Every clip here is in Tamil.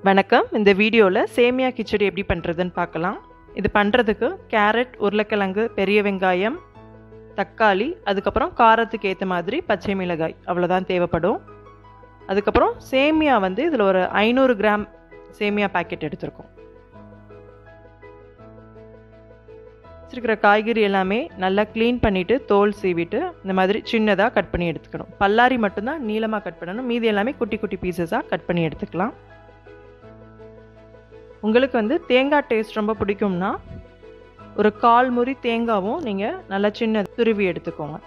வணக்கம் இந்த வீடியோவில் சேமியா கிச்சடி எப்படி பண்ணுறதுன்னு பார்க்கலாம் இது பண்ணுறதுக்கு கேரட் உருளைக்கிழங்கு பெரிய வெங்காயம் தக்காளி அதுக்கப்புறம் காரத்துக்கு ஏற்ற மாதிரி பச்சை மிளகாய் அவ்வளோதான் தேவைப்படும் அதுக்கப்புறம் சேமியா வந்து இதில் ஒரு ஐநூறு கிராம் சேமியா பாக்கெட் எடுத்திருக்கோம் வச்சிருக்கிற காய்கறி எல்லாமே நல்லா க்ளீன் பண்ணிவிட்டு தோல் சீவிட்டு இந்த மாதிரி சின்னதாக கட் பண்ணி எடுத்துக்கணும் பல்லாரி மட்டும்தான் நீளமாக கட் பண்ணணும் மீதி எல்லாமே குட்டி குட்டி பீசஸாக கட் பண்ணி எடுத்துக்கலாம் உங்களுக்கு வந்து தேங்காய் டேஸ்ட் ரொம்ப பிடிக்கும்னா ஒரு கால் முறி தேங்காவும் நீங்கள் நல்லா சின்ன துருவி எடுத்துக்கோங்க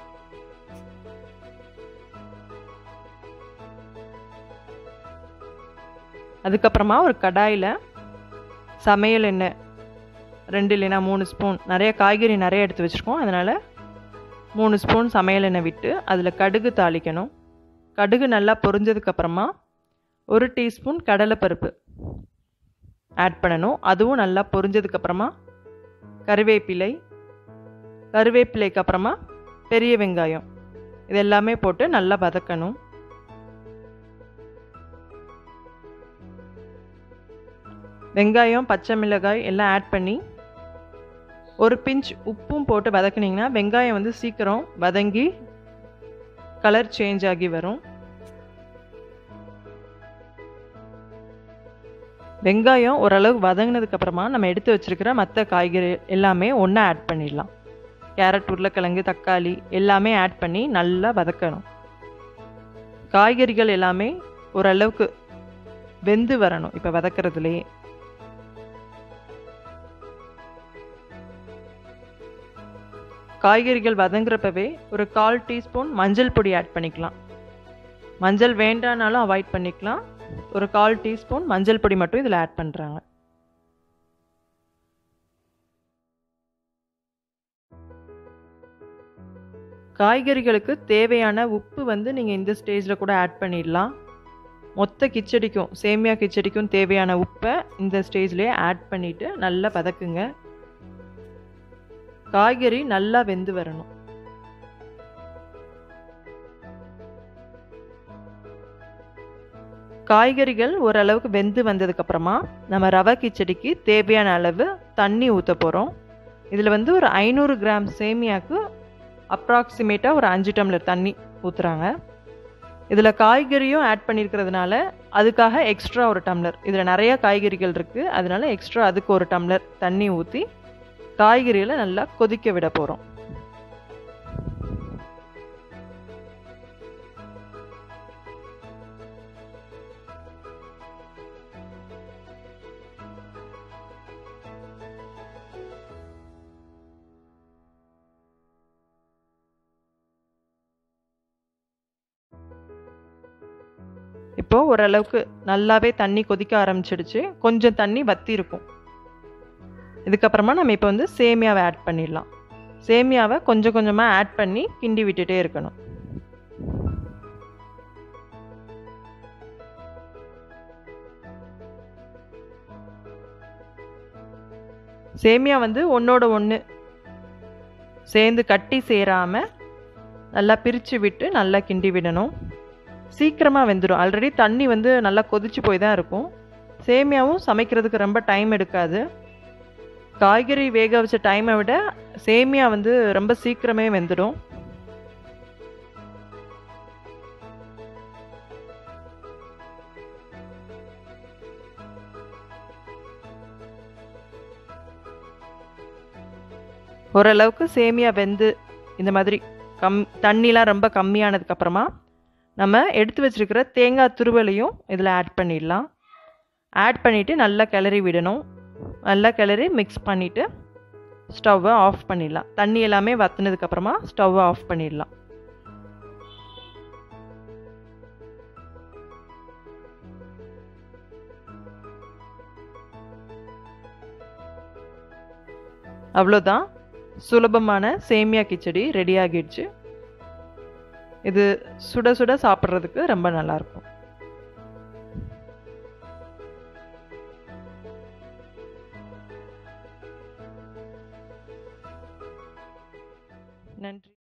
அதுக்கப்புறமா ஒரு கடாயில் சமையல் எண்ணெய் ரெண்டு இல்லைனா மூணு ஸ்பூன் நிறைய காய்கறி நிறைய எடுத்து வச்சுருக்கோம் அதனால் மூணு ஸ்பூன் சமையல் எண்ணெய் விட்டு அதில் கடுகு தாளிக்கணும் கடுகு நல்லா பொரிஞ்சதுக்கப்புறமா ஒரு டீஸ்பூன் கடலைப்பருப்பு ஆட் பண்ணணும் அதுவும் நல்லா பொரிஞ்சதுக்கப்புறமா கருவேப்பிலை கருவேப்பிலைக்கு அப்புறமா பெரிய வெங்காயம் இது எல்லாமே போட்டு நல்லா வதக்கணும் வெங்காயம் பச்சை மிளகாய் எல்லாம் ஆட் பண்ணி ஒரு பிஞ்ச் உப்பும் போட்டு வதக்குனிங்கன்னா வெங்காயம் வந்து சீக்கிரம் வதங்கி கலர் சேஞ்ச் ஆகி வரும் வெங்காயம் ஓரளவு வதங்கினதுக்கு அப்புறமா நம்ம எடுத்து வச்சிருக்கிற மற்ற காய்கறி எல்லாமே ஒன்றா ஆட் பண்ணிடலாம் கேரட் உருளைக்கிழங்கு தக்காளி எல்லாமே ஆட் பண்ணி நல்லா வதக்கணும் காய்கறிகள் எல்லாமே ஓரளவுக்கு வெந்து வரணும் இப்போ வதக்கிறதுலையே காய்கறிகள் வதங்குறப்பவே ஒரு கால் டீஸ்பூன் மஞ்சள் பொடி ஆட் பண்ணிக்கலாம் மஞ்சள் வேண்டானாலும் அவாய்ட் பண்ணிக்கலாம் ஒரு கால் டீஸ்பூன் மஞ்சள் பொடி மட்டும் இதில் ஆட் பண்ணுறாங்க காய்கறிகளுக்கு தேவையான உப்பு வந்து நீங்கள் இந்த ஸ்டேஜில் கூட ஆட் பண்ணிடலாம் மொத்த கிச்சடிக்கும் சேமியா கிச்சடிக்கும் தேவையான உப்பை இந்த ஸ்டேஜ்லேயே ஆட் பண்ணிவிட்டு நல்லா வதக்குங்க காய்கறி நல்லா வெந்து வரணும் காய்கறிகள் ஓரளவுக்கு வெந்து வந்ததுக்கப்புறமா நம்ம ரவை கிச்சடிக்கு தேவையான அளவு தண்ணி ஊற்ற போகிறோம் இதில் வந்து ஒரு ஐநூறு கிராம் சேமியாவுக்கு அப்ராக்சிமேட்டாக ஒரு அஞ்சு டம்ளர் தண்ணி ஊற்றுறாங்க இதில் காய்கறியும் ஆட் பண்ணியிருக்கிறதுனால அதுக்காக எக்ஸ்ட்ரா ஒரு டம்ளர் இதில் நிறைய காய்கறிகள் இருக்குது அதனால எக்ஸ்ட்ரா அதுக்கு ஒரு டம்ளர் தண்ணி ஊற்றி காய்கறிகளை நல்லா கொதிக்க விட போகிறோம் இப்போ ஓரளவுக்கு நல்லாவே தண்ணி கொதிக்க ஆரம்பிச்சிடுச்சு கொஞ்சம் தண்ணி வத்தி இருக்கும் இதுக்கப்புறமா நம்ம இப்போ வந்து சேமியாவை ஆட் பண்ணிடலாம் சேமியாவை கொஞ்சம் கொஞ்சமாக ஆட் பண்ணி கிண்டி விட்டுட்டே இருக்கணும் சேமியா வந்து ஒன்றோட ஒன்று சேர்ந்து கட்டி சேராமல் நல்லா பிரித்து விட்டு நல்லா கிண்டி விடணும் சீக்கிரமாக வெந்துடும் ஆல்ரெடி தண்ணி வந்து நல்லா கொதிச்சு போய் தான் இருக்கும் சேமியாவும் சமைக்கிறதுக்கு ரொம்ப டைம் எடுக்காது காய்கறி வேக வச்ச டைமை விட சேமியா வந்து ரொம்ப சீக்கிரமே வெந்துடும் ஓரளவுக்கு சேமியா வெந்து இந்த மாதிரி கம் தண்ணிலாம் ரொம்ப கம்மியானதுக்கப்புறமா நம்ம எடுத்து வச்சுருக்கிற தேங்காய் துருவலையும் இதில் ஆட் பண்ணிடலாம் ஆட் பண்ணிவிட்டு நல்லா கிளறி விடணும் நல்லா கிளறி மிக்ஸ் பண்ணிவிட்டு ஸ்டவ்வை ஆஃப் பண்ணிடலாம் தண்ணி எல்லாமே வற்றினதுக்கப்புறமா ஸ்டவ்வை ஆஃப் பண்ணிடலாம் அவ்வளோதான் சுலபமான சேமியா கிச்சடி ரெடி ஆகிடுச்சு இது சுட சுட சாப்பிட்றதுக்கு ரொம்ப நல்லாயிருக்கும் நன்றி